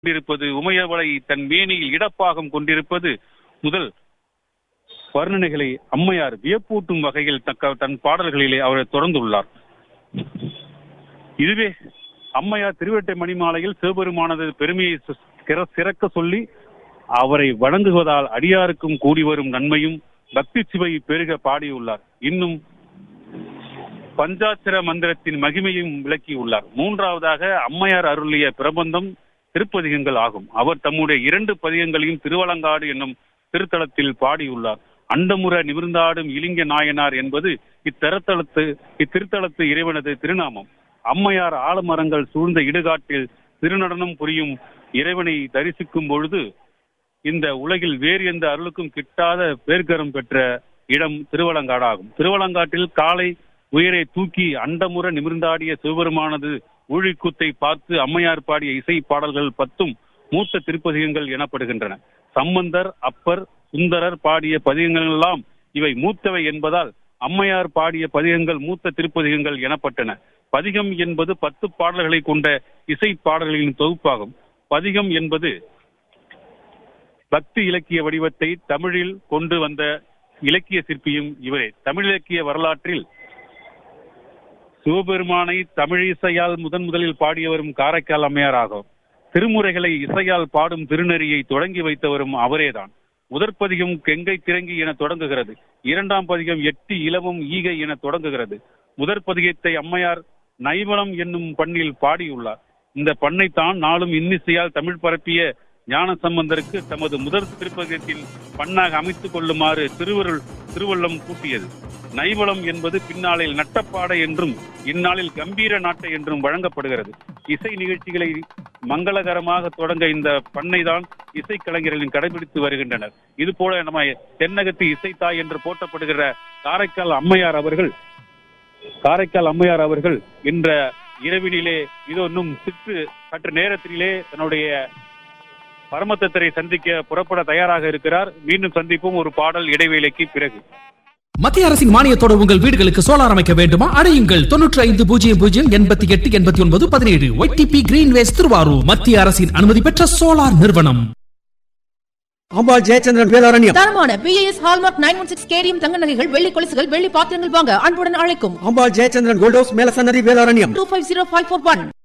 கொண்டிருப்பது உமையவளை தன் மேனியில் இடப்பாகம் கொண்டிருப்பது முதல் வர்ணனைகளை அம்மையார் வியப்பூட்டும் வகையில் தக்க தன் பாடல்களிலே அவரை தொடர்ந்துள்ளார் இதுவே அம்மையார் திருவேட்டை மணிமாலையில் சிவபெருமானது பெருமையை சு- சிற- சிறக்க சொல்லி அவரை வணங்குவதால் அடியாருக்கும் கூடி வரும் நன்மையும் பக்தி சிவை பெருக பாடியுள்ளார் இன்னும் பஞ்சாட்சர மந்திரத்தின் மகிமையும் விளக்கியுள்ளார் மூன்றாவதாக அம்மையார் அருளிய பிரபந்தம் திருப்பதிகங்கள் ஆகும் அவர் தம்முடைய இரண்டு பதிகங்களையும் திருவலங்காடு என்னும் திருத்தலத்தில் பாடியுள்ளார் அண்டமுற நிமிர்ந்தாடும் இலிங்க நாயனார் என்பது இத்தரத்தலத்து இத்திருத்தலத்து இறைவனது திருநாமம் அம்மையார் ஆலமரங்கள் சூழ்ந்த இடுகாட்டில் திருநடனம் புரியும் இறைவனை தரிசிக்கும் பொழுது இந்த உலகில் வேறு எந்த அருளுக்கும் கிட்டாத பேர்க்கரம் பெற்ற இடம் திருவலங்காடாகும் திருவலங்காட்டில் காலை உயிரை தூக்கி அண்டமுற நிமிர்ந்தாடிய சிவபெருமானது ஊழிக்கூத்தை பார்த்து அம்மையார் பாடிய இசை பாடல்கள் பத்தும் மூத்த திருப்பதிகங்கள் எனப்படுகின்றன சம்பந்தர் அப்பர் சுந்தரர் பாடிய பதிகங்கள் எல்லாம் இவை மூத்தவை என்பதால் அம்மையார் பாடிய பதிகங்கள் மூத்த திருப்பதிகங்கள் எனப்பட்டன பதிகம் என்பது பத்து பாடல்களை கொண்ட இசை பாடல்களின் தொகுப்பாகும் பதிகம் என்பது பக்தி இலக்கிய வடிவத்தை தமிழில் கொண்டு வந்த இலக்கிய சிற்பியும் இவரே தமிழ் இலக்கிய வரலாற்றில் சிவபெருமானை தமிழ் இசையால் முதன் முதலில் பாடியவரும் காரைக்கால் அம்மையார் ஆகும் திருமுறைகளை இசையால் பாடும் திருநெறியை தொடங்கி வைத்தவரும் அவரேதான் முதற் பதிகம் கெங்கை திரங்கி என தொடங்குகிறது இரண்டாம் பதிகம் எட்டி இலவும் ஈகை என தொடங்குகிறது முதற் பதிகத்தை அம்மையார் நைவளம் என்னும் பண்ணில் பாடியுள்ளார் இந்த பண்ணைத்தான் நாளும் இன்னிசையால் தமிழ் பரப்பிய ஞான சம்பந்தருக்கு தமது முதற் திருப்பதிகத்தில் பண்ணாக அமைத்துக் கொள்ளுமாறு திருவருள் திருவள்ளம் கூட்டியது நைவளம் என்பது பின்னாளில் நட்டப்பாடை என்றும் இந்நாளில் கம்பீர நாட்டை என்றும் வழங்கப்படுகிறது இசை நிகழ்ச்சிகளை மங்களகரமாக தொடங்க இந்த பண்ணைதான் இசைக்கலைஞர்களின் கடைபிடித்து வருகின்றனர் இது போல நம்ம தென்னகத்து இசைத்தாய் என்று போற்றப்படுகிற காரைக்கால் அம்மையார் அவர்கள் காரைக்கால் அம்மையார் அவர்கள் இன்ற இரவினிலே இதோ இன்னும் சிற்று சற்று நேரத்திலே தன்னுடைய பரமத்தரை சந்திக்க புறப்பட தயாராக இருக்கிறார் மீண்டும் சந்திப்போம் ஒரு பாடல் இடைவேளைக்கு பிறகு மத்திய அரசின் மானியத்தோடு உங்கள் வீடுகளுக்கு சோலார் அமைக்க வேண்டுமா அடையுங்கள் தொன்னூற்றி ஐந்து பூஜ்ஜியம் பூஜ்ஜியம் எண்பத்தி எட்டு எண்பத்தி ஒன்பது பதினேழு ஒய்டிபி கிரீன்வேஸ் திருவாரூர் மத்திய அரசின் அனுமதி பெற்ற சோலார் நிறுவனம் அம்பாள் ஜெயச்சந்திரன் வேதாரண்யம் தரமான B A S hallmark nine one six K D M தங்க நகைகள் வெள்ளி கொலுசுகள் வெள்ளி பாத்திரங்கள் வாங்க அன்புடன் அழைக்கும் Ambal Jayachandran gold house Melasannathi Vedaranyam two five zero five four one